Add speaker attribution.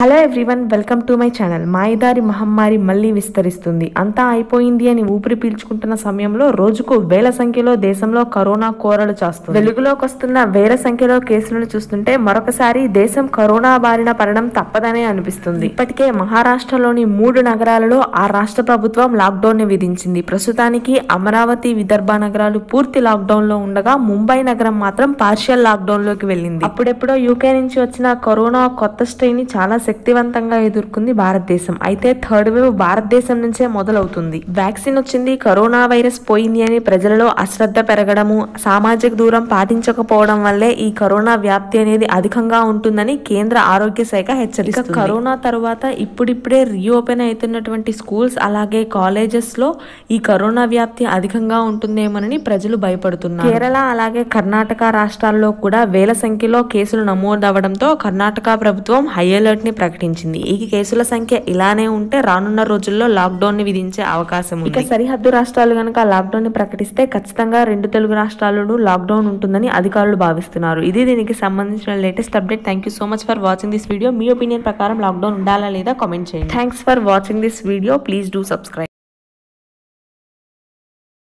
Speaker 1: hello everyone welcome to my channel మాయదారి మహమ్మారి మళ్ళీ విస్తరిస్తుంది అంతా అయిపోయింది అని ఊపిరి పీల్చుకుంటున్న సమయంలో రోజుకు వేల సంఖ్యలో దేశంలో కరోనా కోరలు చాస్తుంది వెలుగులోకి వస్తున్న వేల సంఖ్యలో కేసులను చూస్తుంటే మరొకసారి దేశం కరోనా బారిన పడడం తప్పదనే అనిపిస్తుంది ఇప్పటికే మహారాష్ట్రలోని మూడు నగరాలలో ఆ రాష్ట్ర ప్రభుత్వం లాక్డౌన్ ని విధించింది ప్రస్తుతానికి అమరావతి విదర్భ నగరాలు పూర్తి లాక్డౌన్ లో ఉండగా ముంబై నగరం మాత్రం పార్షియల్ లాక్డౌన్ లోకి వెళ్ళింది అప్పుడెప్పుడో యూకే నుంచి వచ్చిన కరోనా కొత్త స్ట్రెయిన్ ని చాలా శక్తివంతంగా ఎదుర్కొంది భారతదేశం అయితే థర్డ్ వేవ్ భారతదేశం నుంచే మొదలవుతుంది వ్యాక్సిన్ వచ్చింది కరోనా వైరస్ పోయింది అని ప్రజలలో అశ్రద్ధ పెరగడము సామాజిక దూరం పాటించకపోవడం వల్లే ఈ కరోనా వ్యాప్తి అనేది అధికంగా ఉంటుందని కేంద్ర ఆరోగ్య శాఖ హెచ్చరిస్తుంది కరోనా తరువాత ఇప్పుడిప్పుడే రీఓపెన్ అవుతున్నటువంటి స్కూల్స్ అలాగే కాలేజెస్ లో ఈ కరోనా వ్యాప్తి అధికంగా ఉంటుందేమోనని ప్రజలు భయపడుతున్నారు కేరళ అలాగే కర్ణాటక రాష్ట్రాల్లో కూడా వేల సంఖ్యలో కేసులు నమోదవడంతో కర్ణాటక ప్రభుత్వం హై అలర్ట్ ని ప్రకటించింది ఈ కేసుల సంఖ్య ఇలానే ఉంటే రానున్న రోజుల్లో లాక్డౌన్ ని విధించే అవకాశం ఉంది ఇక సరిహద్దు రాష్ట్రాలు గనక లాక్డౌన్ ని ప్రకటిస్తే ఖచ్చితంగా రెండు తెలుగు రాష్ట్రాలను లాక్డౌన్ ఉంటుందని అధికారులు భావిస్తున్నారు ఇది దీనికి సంబంధించిన latest update thank you so much for watching this video మీ ఒపీనియన్ ప్రకారం లాక్డౌన్ ఉండాలా లేదా కామెంట్ చేయండి thanks for watching this video please do subscribe